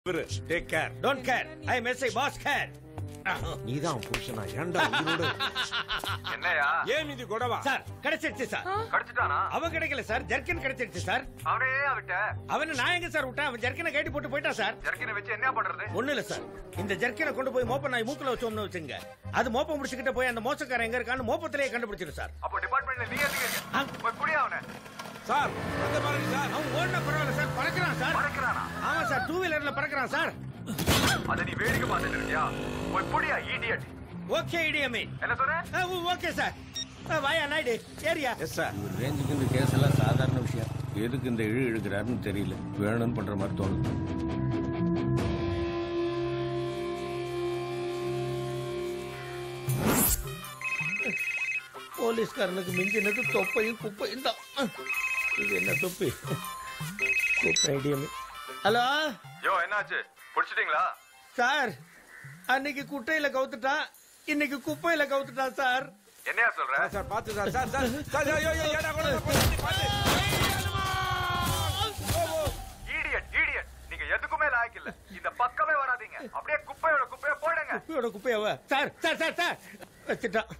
Take care don't care I am SI boss care நீதான் புருஷனா ஏன்டா உயிரோட என்னையா ஏன் இது கொடவா சார் கிடைச்சிருச்சு சார் கடிச்சிட்டானா அவன் கிடைக்கல சார் ஜர்க்கின் கிடைச்சிருச்சு சார் அவனே விட்ட அவனை நான் எங்க சார் விட்டேன் அவன் ஜர்க்கினை கட்டி போட்டு போயிட்டான் சார் ஜர்க்கினை வச்சு என்ன பண்றது ஒண்ணு இல்ல சார் இந்த ஜர்க்கினை கொண்டு போய் மோப்ப நாய் மூக்குல வச்சோம்னு வச்சுங்க அது மோப்பம் முடிச்சுக்கிட்ட போய் அந்த மோசக்காரன் எங்க இருக்கான்னு மோப்பத்திலேயே கண்டுபிடிச்சிடும் சார் அப்போ டிபார்ட்மெண்ட்ல நீ எதுக்கு இருக்க? ஆ. போய் புடி அவனை சார் அந்த பாருங்க சார் அவன் ஓடின பரவாயில்ல சார் பறக்குறான் சார் பறக்குறானா? ஆமா சார் டூ வீலர்ல பறக்குறான் சார் அதை நீ வேடிக்கை பார்த்துட்டு இருக்கியா போய் புடியா ஈடியட் ஓகே இடியமே என்ன சொன்ன ஓகே சார் வாயா நாயுடு ஏரியா எஸ் சார் ஒரு ரேஞ்சுக்கு இந்த கேஸ் எல்லாம் சாதாரண விஷயம் எதுக்கு இந்த இழு இழுக்கிறாருன்னு தெரியல வேணும்னு பண்ற மாதிரி தோணுது போலீஸ்காரனுக்கு மிஞ்சினது தொப்பையும் குப்பையும் தான் இது என்ன தொப்பி குப்பை இடியமே ஹலோ யோ என்னாச்சு புடிச்சிட்டீங்களா சார் அன்னைக்கு குட்டையில கவுத்துட்டான் இன்னைக்கு குப்பையில கவுத்துட்டான் சார் என்னையா சொல்ற சார் பாத்து சார் சார் சார் சார் ஐயோ ஐயோ ஏடா கொண்டு வந்து போட்டு பாத்து ஈடியட் ஈடியட் நீங்க எதுக்குமே லாய்க்கு இல்ல இந்த பக்கமே வராதீங்க அப்படியே குப்பையோட குப்பையை போடுங்க குப்பையோட குப்பையாவ சார் சார் சார் சார் வச்சுட்டான்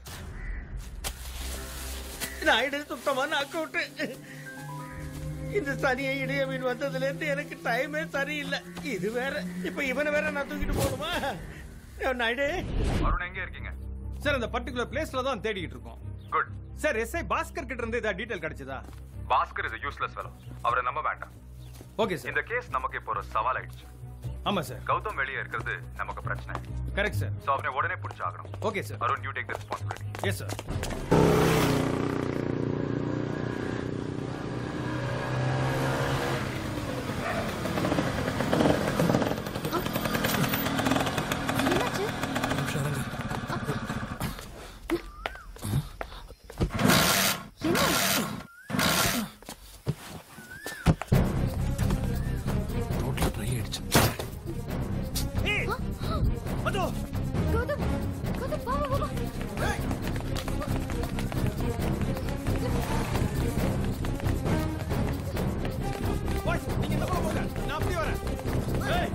நான் எடுத்து சுத்தமான அக்கௌண்ட் இந்த சனியை இடைய மீன் வந்ததுல இருந்து எனக்கு டைமே சரியில்லை இது வேற இப்ப இவனை வேற நான் தூக்கிட்டு போகணுமா நாயுடு அருண் எங்க இருக்கீங்க சார் அந்த பர்டிகுலர் பிளேஸ்ல தான் தேடிட்டு இருக்கோம் குட் சார் எஸ்ஐ பாஸ்கர் கிட்ட இருந்து ஏதாவது டீடைல் கிடைச்சதா பாஸ்கர் இஸ் யூஸ்லெஸ் ஃபெலோ அவரை நம்ப வேண்டாம் ஓகே சார் இந்த கேஸ் நமக்கு இப்போ ஒரு சவால் ஆயிடுச்சு ஆமா சார் கௌதம் வெளியே இருக்கிறது நமக்கு பிரச்சனை கரெக்ட் சார் சோ அவனை உடனே பிடிச்சாகணும் okay sir Arun you take the responsibility yes sir என்னாச்சு என்ன கௌதம் கௌதம் வா வா வா பாய்ஸ் நீங்க இந்த பக்கம் போங்க நான் அப்படியே வரேன் ஏய்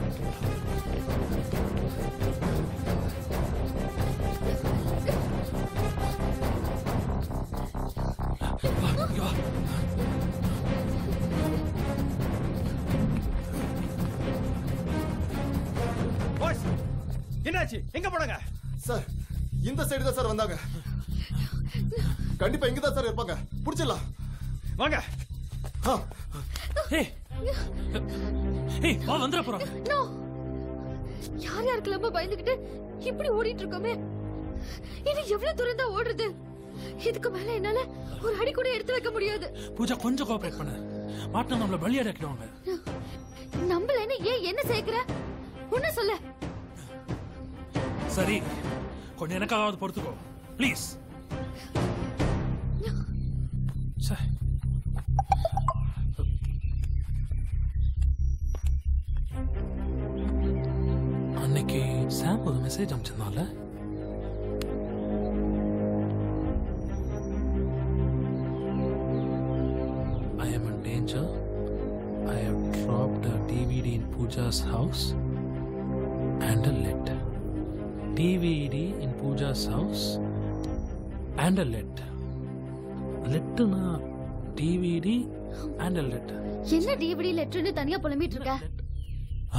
பாய்ஸ் என்னாச்சு எங்க போனாங்க சார் இந்த சைடு தான் சார் வந்தாங்க கண்டிப்பா இங்க தான் சார் இருப்பாங்க புடிச்சிடலாம் வாங்க ஆ, ஏய் ஏய் வா வந்துட போறோம் நோ யார் யாருக்கெல்லாமோ பயந்துகிட்டு இப்படி ஓடிட்டு இருக்கோமே இது எவ்வளவு தூரம் தான் ஓடுறது இதுக்கு மேல என்னால ஒரு அடி கூட எடுத்து வைக்க முடியாது பூஜா கொஞ்சம் கோஆபரேட் பண்ணு மாட்டினா நம்மள பலியாடாக்கிடுவாங்க நம்பலன்னு ஏன் என்ன சேர்க்கிற உன்ன சொல்ல சரி கொஞ்சம் எனக்காவது பொறுத்துக்கோ ப்ளீஸ் அன்னைக்கு சாம் ஒரு மெசேஜ் அனுப்பிச்சிருந்தான்ல I am in danger. I have dropped a DVD in Pooja's house and a letter. DVD in Pooja's house and a letter. லெட்டுனா டிவிடி அண்ட் லெட்டர் என்ன டிவிடி லெட்டர்னு தனியா புலம்பிட்டு இருக்க ஆ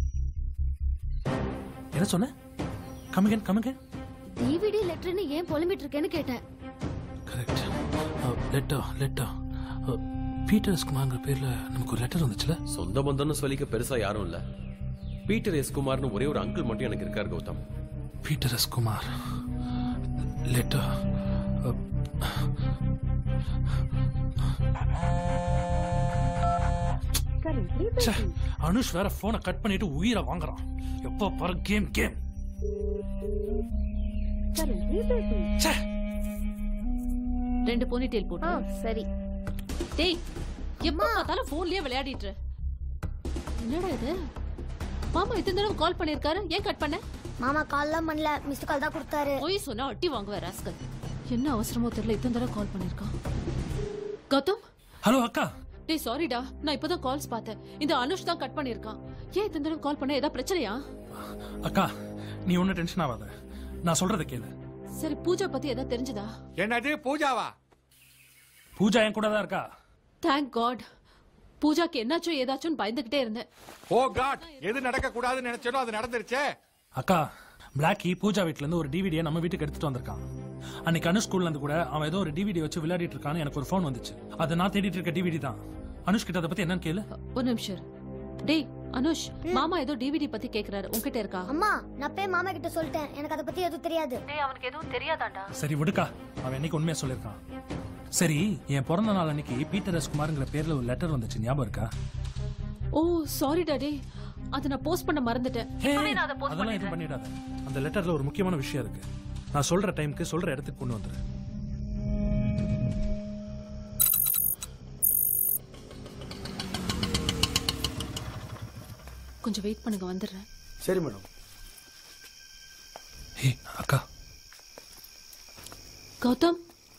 என்ன சொன்ன கமிகன் கமிகன் டிவிடி லெட்டர்னு ஏன் புலம்பிட்டு இருக்கேன்னு கேட்டேன் கரெக்ட் லெட்டர் லெட்டர் பீட்டர் குமார்ங்கிற பேர்ல நமக்கு ஒரு லெட்டர் வந்துச்சுல சொந்த பந்தம்னு சொல்லிக்க பெருசா யாரும் இல்ல பீட்டர் எஸ் குமார்னு ஒரே ஒரு அங்கிள் மட்டும் எனக்கு இருக்காரு Gautham Peter S Kumar letter Anush வேற போனை கட் பண்ணிட்டு உயிரை வாங்குறான் எப்போ பாரு கேம் கேம் ரெண்டு போனி டெயில் போட்டு சரி டேய் எப்ப பார்த்தாலும் போன்லயே விளையாடிட்டு இரு. என்னடா இது மாமா இத்தனை தடவை கால் பண்ணிருக்காரு ஏன் கட் பண்ண மாமா கால்லாம் பண்ணல மிஸ்டு கால் தான் கொடுத்தாரு போய் சொன்னா அட்டி வாங்குவ ராஸ்கல் என்ன அவசரமோ தெரியல இத்தனை தடவை கால் பண்ணிருக்கான் கௌதம் ஹலோ அக்கா டேய் சாரிடா நான் இப்பதான் கால்ஸ் பார்த்தேன் இந்த அனுஷ் தான் கட் பண்ணிருக்கான் ஏன் இத்தனை தடவை கால் பண்ண ஏதாவது பிரச்சனையா அக்கா நீ ஒன்றும் டென்ஷன் ஆகாத நான் சொல்றதை கேளு சரி பூஜா பத்தி ஏதாவது தெரிஞ்சதா என்னது பூஜாவா பூஜா என் கூட தான் இருக்கா தேங்க் காட் பூஜாக்கு என்னாச்சோ ஏதாச்சும் பயந்துகிட்டே இருந்தேன் ஓ காட் எது நடக்க கூடாதுன்னு நினைச்சனோ அது நடந்துருச்சே அக்கா பிளாக்கி பூஜா வீட்ல இருந்து ஒரு டிவிடியை நம்ம வீட்டுக்கு எடுத்துட்டு வந்திருக்கான் அன்னைக்கு அனுஷ் ஸ்கூல்ல இருந்து கூட அவன் ஏதோ ஒரு டிவிடி வச்சு விளையாடிட்டு இருக்கான்னு எனக்கு ஒரு ஃபோன் வந்துச்சு அதை நான் தேடிட்டு இருக்க டிவிடி தான் அனுஷ் கிட்ட அதை பத்தி என்னன்னு கேளு ஒரு நிமிஷம் இரு. டேய் அனுஷ் மாமா ஏதோ டிவிடி பத்தி கேக்குறாரு உன்கிட்ட இருக்கா அம்மா நான் போய் மாமா கிட்ட சொல்லிட்டேன் எனக்கு அதை பத்தி எதுவும் தெரியாது டேய் அவனுக்கு எதுவும் தெரியாதாண்டா சரி விடுக்கா அவன் என்னைக்கு உண்மையா சொல்லியிருக்கான் சரி என் பிறந்த நாள் அன்னைக்கு பீட்டர் எஸ் குமார்ங்கிற பேர்ல ஒரு லெட்டர் வந்துச்சு ஞாபகம் இருக்கா ஓ சாரிடா டேய் அதை நான் போஸ்ட் பண்ண மறந்துட்டேன் ஹே, இப்பவே நான் அதை போஸ்ட் அதெல்லாம் எதுவும் பண்ணிடாத அந்த லெட்டர்ல ஒரு முக்கியமான விஷயம் இருக்கு நான் சொல்ற டைம்க்கு சொல்ற இடத்துக்கு கொண்டு வந்துரு கொஞ்சம் வெயிட் பண்ணுங்க வந்துடுறேன் சரி மேடம் ஹே அக்கா கௌதம்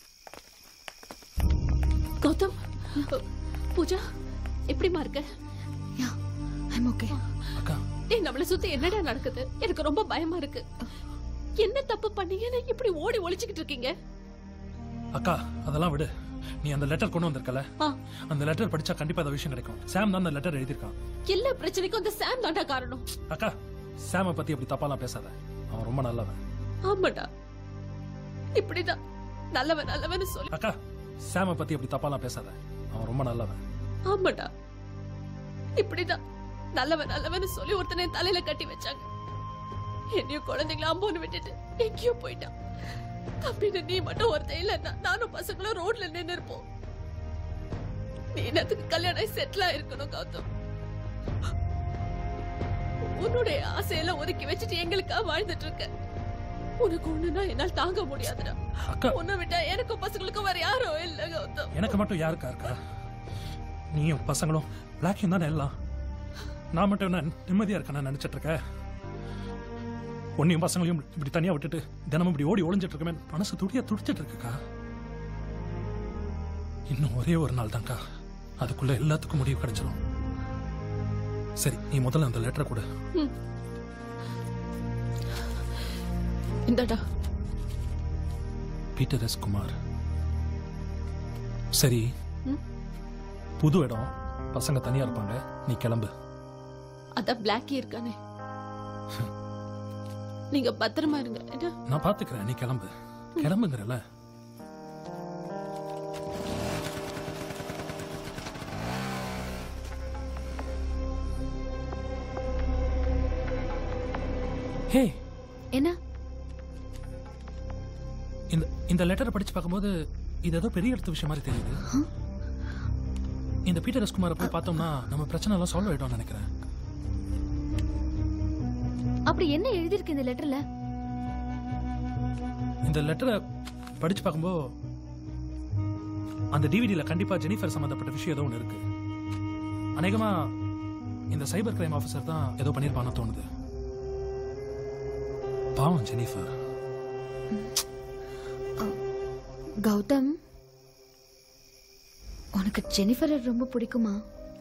கௌதம் பூஜா எப்படிமா இருக்க ஐம் ஓகே அக்கா ஏய் நம்மள சுத்தி என்னடா நடக்குது எனக்கு ரொம்ப பயமா இருக்கு என்ன தப்பு பண்ணீங்கன்னு இப்படி ஓடி ஒளிச்சுக்கிட்டு இருக்கீங்க அக்கா அதெல்லாம் விடு நீ அந்த லெட்டர் கொண்டு வந்திருக்கல ஆ. அந்த லெட்டர் படிச்சா கண்டிப்பா அந்த விஷயம் கிடைக்கும் சாம் தான் அந்த லெட்டர் எழுதியிருக்கான் எல்லா பிரச்சனைக்கும் அந்த சாம் தாண்டா காரணம் அக்கா சாம பத்தி அப்படி தப்பாலாம் பேசாத அவன் ரொம்ப நல்லவன் ஆமாடா இப்படிதான் நல்லவன் நல்லவன் சொல்லி அக்கா சாம பத்தி அப்படி தப்பாலாம் பேசாத அவன் ரொம்ப நல்லவன் ஆமாடா இப்படிதான் நல்லவன் நல்லவன் சொல்லி ஒருத்தனை என் தலையில கட்டி வச்சாங்க என்னையும் குழந்தைங்கள அம்போன்னு விட்டுட்டு எங்கேயோ போயிட்டான் தம்பின்னு நீ மட்டும் ஒருத்தன் இல்லைன்னா நானும் பசங்களும் ரோட்ல நின்னு இருப்போம் நீ என்னத்துக்கு கல்யாணம் செட்டில் ஆயிருக்கணும் கௌதம் உன்னுடைய ஆசையெல்லாம் ஒதுக்கி வச்சுட்டு எங்களுக்காக வாழ்ந்துட்டு இருக்க உனக்கு ஒண்ணுனா என்னால் தாங்க முடியாதுடா அக்கா. உன்னை விட்டா எனக்கும் பசங்களுக்கும் வேற யாரும் இல்ல கௌதம் எனக்கு மட்டும் யாருக்கா இருக்கா நீயும் பசங்களும் பிளாக்கியும் தானே எல்லாம் நான் மட்டும் என்ன நிம்மதியா இருக்கேன்னு நினைச்சிட்டு இருக்க உன்னையும் பசங்களையும் இப்படி தனியா விட்டுட்டு தினமும் இப்படி ஓடி ஒளிஞ்சிட்டு இருக்கமே மனசு துடியா துடிச்சிட்டு இருக்குக்கா இன்னும் ஒரே ஒரு நாள் தான்க்கா அதுக்குள்ள எல்லாத்துக்கும் முடிவு கிடைச்சிடும் சரி நீ முதல்ல அந்த லெட்டரை கொடு இந்தடா பீட்டர் எஸ் குமார் சரி ம். புது இடம் பசங்க தனியா இருப்பாங்க நீ கிளம்பு அதான் பிளாக்கி இருக்கானே நீங்க பத்திரமா இருங்க என்ன நான் பாத்துக்கிறேன் நீ கிளம்பு கிளம்புங்கிறல ஹே என்ன இந்த இந்த லெட்டரை படிச்சு பார்க்கும்போது இது ஏதோ பெரிய எடுத்த விஷயம் மாதிரி தெரியுது இந்த பீட்டர் எஸ் குமாரை போய் பார்த்தோம்னா நம்ம பிரச்சனை எல்லாம் சால்வ் ஆயிடும்னு நினைக்கிறேன் அப்படி என்ன எழுதியிருக்கு இந்த லெட்டர்ல இந்த லெட்டரை படிச்சு பார்க்கும்போது அந்த டிவிடியில் கண்டிப்பா ஜெனிஃபர் சம்பந்தப்பட்ட விஷயம் ஏதோ ஒன்று இருக்கு அநேகமா இந்த சைபர் கிரைம் ஆஃபீஸர் தான் ஏதோ பண்ணியிருப்பான்னு தோணுது பாவம் ஜெனிஃபர் கௌதம் உனக்கு ஜெனிஃபரை ரொம்ப பிடிக்குமா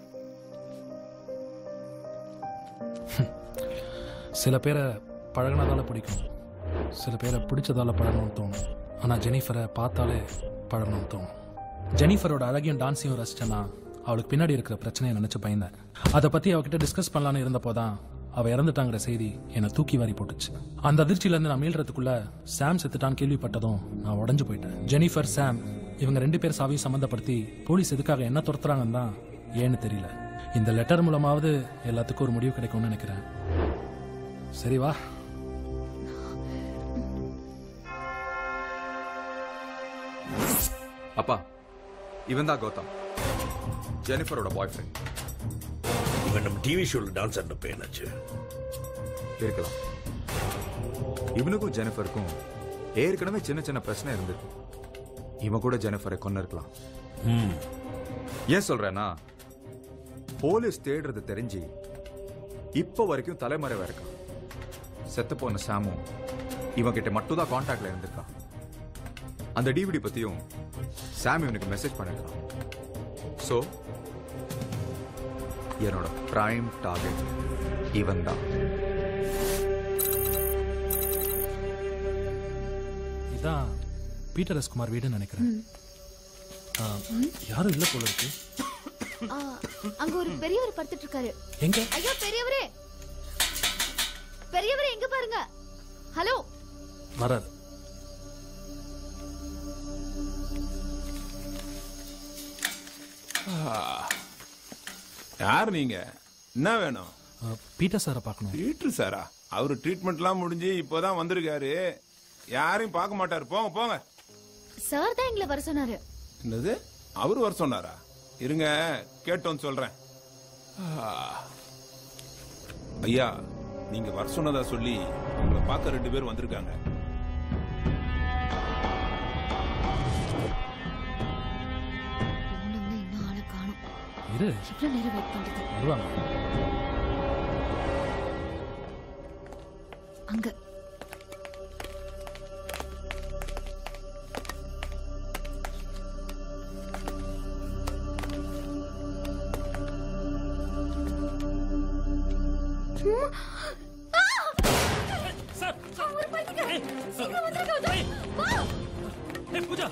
சில பேரை பழகினதால பிடிக்கும் சில பேரை பிடிச்சதால பழகணும்னு தோணும் ஆனால் ஜெனிஃபரை பார்த்தாலே பழகணும்னு தோணும் ஜெனிஃபரோட அழகையும் டான்ஸையும் ரசிச்சேன்னா அவளுக்கு பின்னாடி இருக்கிற பிரச்சனையை நினைச்சு பயந்தேன் அதை பத்தி அவகிட்ட டிஸ்கஸ் பண்ணலான்னு இருந்தப்போ தான் அவ இறந்துட்டாங்கிற செய்தி என்னை தூக்கி வாரி போட்டுச்சு அந்த அதிர்ச்சியில இருந்து நான் மீள்றதுக்குள்ள சாம் செத்துட்டான்னு கேள்விப்பட்டதும் நான் உடஞ்சு போயிட்டேன் ஜெனிஃபர் சாம் இவங்க ரெண்டு பேர் சாவியும் சம்மந்தப்படுத்தி போலீஸ் எதுக்காக என்ன துரத்துறாங்கன்னு தான் ஏன்னு தெரியல இந்த லெட்டர் மூலமாவது எல்லாத்துக்கும் ஒரு முடிவு கிடைக்கும்னு நினைக்கிறேன் சரி வா அப்பா இவன் தான் கௌதம் ஜெனிஃபரோட பாய் ஃப்ரெண்ட் இவன் நம்ம டிவி ஷோல டான்ஸ் ஆடினப்ப என்னாச்சு இருக்கலாம் இவனுக்கும் ஜெனிஃபருக்கும் ஏற்கனவே சின்ன சின்ன பிரச்சனை இருந்திருக்கு இவன் கூட ஜெனிஃபரை கொண்டு இருக்கலாம் ம் ஏன் சொல்றேன்னா போலீஸ் தேடுறது தெரிஞ்சு இப்போ வரைக்கும் தலைமறைவா இருக்கான் செத்து போன சாமும் இவன் கிட்ட மட்டும் தான் கான்டாக்ட்ல இருந்திருக்கான் அந்த டிவிடி பத்தியும் சாம் இவனுக்கு மெசேஜ் பண்ணிருக்கான் ஸோ என்னோட பிரைம் டார்கெட் இவன் தான் இதான் பீட்டர் எஸ் குமார் வீடுன்னு நினைக்கிறேன் ஆ, யாரும் இல்ல போல இருக்கு ஆ, அங்க ஒரு பெரியவர் படுத்துட்டு இருக்காரு எங்க ஐயோ பெரியவரே பெரியவரே எங்க பாருங்க ஹலோ வராது யார் நீங்க என்ன வேணும் ஆ, பீட்டர் சாரை பார்க்கணும் பீட்ரு சாரா அவரு ட்ரீட்மெண்ட்லாம் முடிஞ்சு இப்போதான் வந்திருக்காரு யாரையும் பார்க்க மாட்டாரு போங்க போங்க சார் தான் எங்களை வர சொன்னாரு என்னது அவரு வர சொன்னாரா இருங்க கேட்டோன்னு சொல்றேன் ஆ. ஐயா நீங்க வர சொன்னதா சொல்லி உங்களை பார்க்க ரெண்டு பேர் வந்திருக்காங்க இன்னும் இன்னும் ஆளை காணும் இரு எவ்வளவு நேரம் வெயிட் பண்றது வருவாங்க அங்க சார் ஒரு பைத்தியக்காரன். சீக்கிரம் வந்துருங்க, கௌதம். வா. ஏய் பூஜா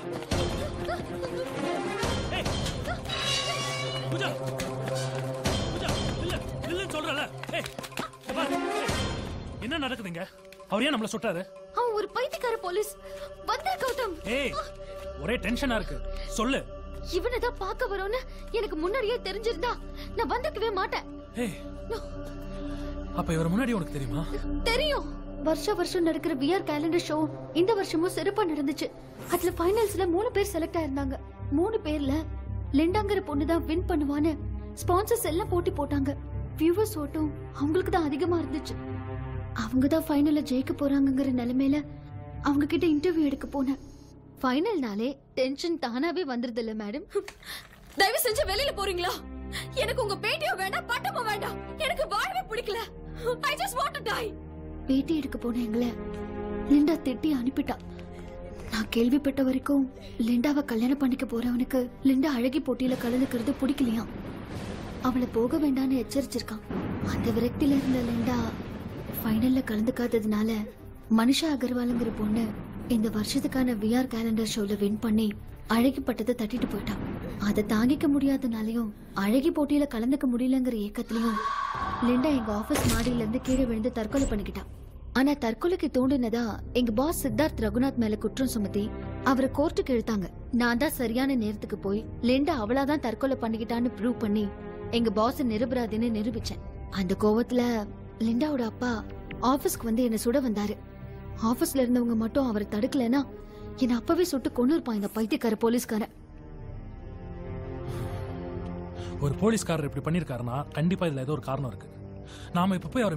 ஏய் பூஜா பூஜா இல்ல இல்லன்னு சொல்றல ஏய் இங்க பாரு. ஏய், என்ன நடக்குதுங்க அவர் ஏன் நம்மள சுட்டாரு அவன் ஒரு பைத்தியக்கார போலீஸ் வந்தே கௌதம் ஏய் ஒரே டென்ஷனா இருக்கு சொல்லு இவனை தான் பார்க்க வரோன்னு எனக்கு முன்னாடியே தெரிஞ்சிருந்தா நான் வந்திருக்கவே மாட்டேன் ஏய் அப்ப இவர் முன்னாடி உனக்கு தெரியுமா தெரியும் வருஷம் வருஷம் நடக்கிற விஆர் கேலண்டர் ஷோ இந்த வருஷமும் சிறப்பா நடந்துச்சு அதுல ஃபைனல்ஸ்ல மூணு பேர் செலக்ட் ஆயிருந்தாங்க மூணு பேர்ல லிண்டாங்கிற பொண்ணு தான் வின் பண்ணுவான்னு ஸ்பான்சர்ஸ் எல்லாம் போட்டி போட்டாங்க வியூவர்ஸ் ஓட்டும் அவங்களுக்கு தான் அதிகமா இருந்துச்சு அவங்க தான் ஃபைனல்ல ஜெயிக்க போறாங்கங்கிற நிலைமையில அவங்க கிட்ட இன்டர்வியூ எடுக்க போனேன் ஃபைனல்னாலே டென்ஷன் தானாவே வந்துருது இல்ல மேடம் தயவு செஞ்சு வெளியில போறீங்களா எனக்கு உங்க பேட்டியும் வேண்டாம் பட்டமும் வேண்டாம் எனக்கு வாழவே பிடிக்கல I just want to die பேட்டி எடுக்க போன எங்களை லிண்டா திட்டி அனுப்பிட்டா நான் கேள்விப்பட்ட வரைக்கும் லிண்டாவை கல்யாணம் பண்ணிக்க போறவனுக்கு லிண்டா அழகி போட்டியில கலந்துக்கிறது பிடிக்கலையாம் அவளை போக வேண்டாம்னு எச்சரிச்சிருக்கான் அந்த விரக்தியில இருந்த லிண்டா ஃபைனல்ல கலந்துக்காததுனால மனிஷா அகர்வாலுங்கிற பொண்ணு இந்த வருஷத்துக்கான விஆர் கேலண்டர் ஷோல வின் பண்ணி அழகி பட்டத்தை தட்டிட்டு போயிட்டான் அதை தாங்கிக்க முடியாதனாலையும் அழகி போட்டியில கலந்துக்க முடியலங்கிற ஏக்கத்திலையும் லிண்டா எங்க ஆபீஸ் மாடியில இருந்து கீழே விழுந்து தற்கொலை பண்ணிக்கிட்டான் ஆனா தற்கொலைக்கு தூண்டினதா எங்க பாஸ் சித்தார்த் ரகுநாத் மேல குற்றம் சுமத்தி அவரை கோர்ட்டுக்கு இழுத்தாங்க நான் தான் சரியான நேரத்துக்கு போய் லிண்டா அவளாதான் தற்கொலை பண்ணிக்கிட்டான்னு ப்ரூவ் பண்ணி எங்க பாஸ் நிரபராதின்னு நிரூபிச்சேன் அந்த கோவத்துல லிண்டாவோட அப்பா ஆபீஸ்க்கு வந்து என்ன சுட வந்தாரு ஆபீஸ்ல இருந்தவங்க மட்டும் அவரை தடுக்கலனா என்ன அப்பவே சுட்டு கொண்டு இருப்பான் இந்த பைத்தியக்கார போலீஸ்காரன் ஒரு போலீஸ்காரர் இப்படி பண்ணிருக்காருன்னா கண்டிப்பா இதுல ஏதோ ஒரு காரணம் இருக்கு நாம இப்ப போய் அவரை